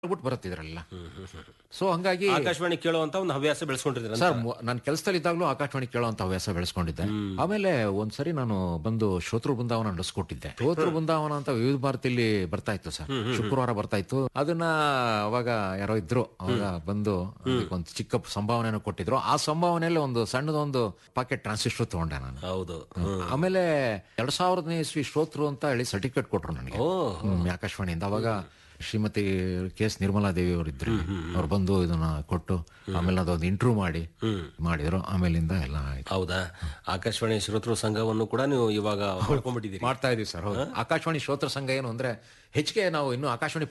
ಬಿಟ್ಟು ಬರುತ್ತಿದ್ರಲ್ಲ ಸೊ ಹಂಗಾಗಿ ಆಕಾಶವಾಣಿ ಕೇಳುವಂತ ಒಂದು ಹವ್ಯಾಸ ಬೆಳೆಸ್ಕೊಂಡಿದ್ದೀರ ಸರ್ ನಾನು ಕೆಲಸದಲ್ಲಿ ಇದ್ದಾಗಲೂ ಆಕಾಶವಾಣಿ ಕೇಳುವಂತ ಹವ್ಯಾಸ ಬೆಳೆಸ್ಕೊಂಡಿದ್ದೆ ಆಮೇಲೆ ಒಂದ್ಸರಿ ನಾನು ಬಂದು ಶ್ರೋತೃ ಬೃಂದಾವನ ನಡೆಸ್ಕೊಟ್ಟಿದ್ದೆ ಶ್ರೋತೃ ಬೃಂದಾವನ ಅಂತ ವಿವಿಧ ಭಾರತಿಯಲ್ಲಿ ಬರ್ತಾ ಇತ್ತು ಸರ್ ಶುಕ್ರವಾರ ಬರ್ತಾ ಇತ್ತು ಅದನ್ನ ಅವಾಗ ಯಾರೋ ಇದ್ರು ಅವಾಗ ಬಂದು ಒಂದು ಚಿಕ್ಕ ಸಂಭಾವನೆಯನ್ನು ಕೊಟ್ಟಿದ್ರು ಆ ಸಂಭಾವನೆಯಲ್ಲಿ ಒಂದು ಸಣ್ಣದೊಂದು ಪಾಕೆಟ್ ಟ್ರಾನ್ಸಿಸ್ಟರ್ ತಗೊಂಡೆ ನಾನು ಹೌದು ಆಮೇಲೆ ಎರಡ್ ಸಾವಿರದನೇ ಇಸ್ವಿ ಶ್ರೋತೃ ಅಂತ ಹೇಳಿ ಸರ್ಟಿಫಿಕೇಟ್ ಕೊಟ್ರು ನನಗೆ ಓ ಹ್ಮ್, ಆಕಾಶವಾಣಿಯಿಂದ ಅವಾಗ ಶ್ರೀಮತಿ ಕೆ ಎಸ್ ನಿರ್ಮಲಾ ದೇವಿ ಅವರು ಇದ್ರು ಅವ್ರು ಬಂದು ಇದನ್ನ ಕೊಟ್ಟು ಆಮೇಲೆ ಅದೊಂದು ಇಂಟ್ರೂ ಮಾಡಿ ಮಾಡಿದ್ರು ಆಮೇಲಿಂದ ಎಲ್ಲ ಆಯ್ತು ಹೌದಾ ಆಕಾಶವಾಣಿ ಶ್ರೋತೃ ಸಂಘವನ್ನು ಕೂಡ ನೀವು ಇವಾಗ ಮಾಡ್ಕೊಂಡ್ಬಿಟ್ಟಿದ್ದೀರಿ ಮಾಡ್ತಾ ಇದೀವಿ ಸರ್ ಹೌದು ಆಕಾಶವಾಣಿ ಶ್ರೋತೃ ಸಂಘ ಏನು ಅಂದ್ರೆ ಹೆಚ್ಚಿಗೆ ನಾವು ಇನ್ನು ಆಕಾಶವಾಣಿ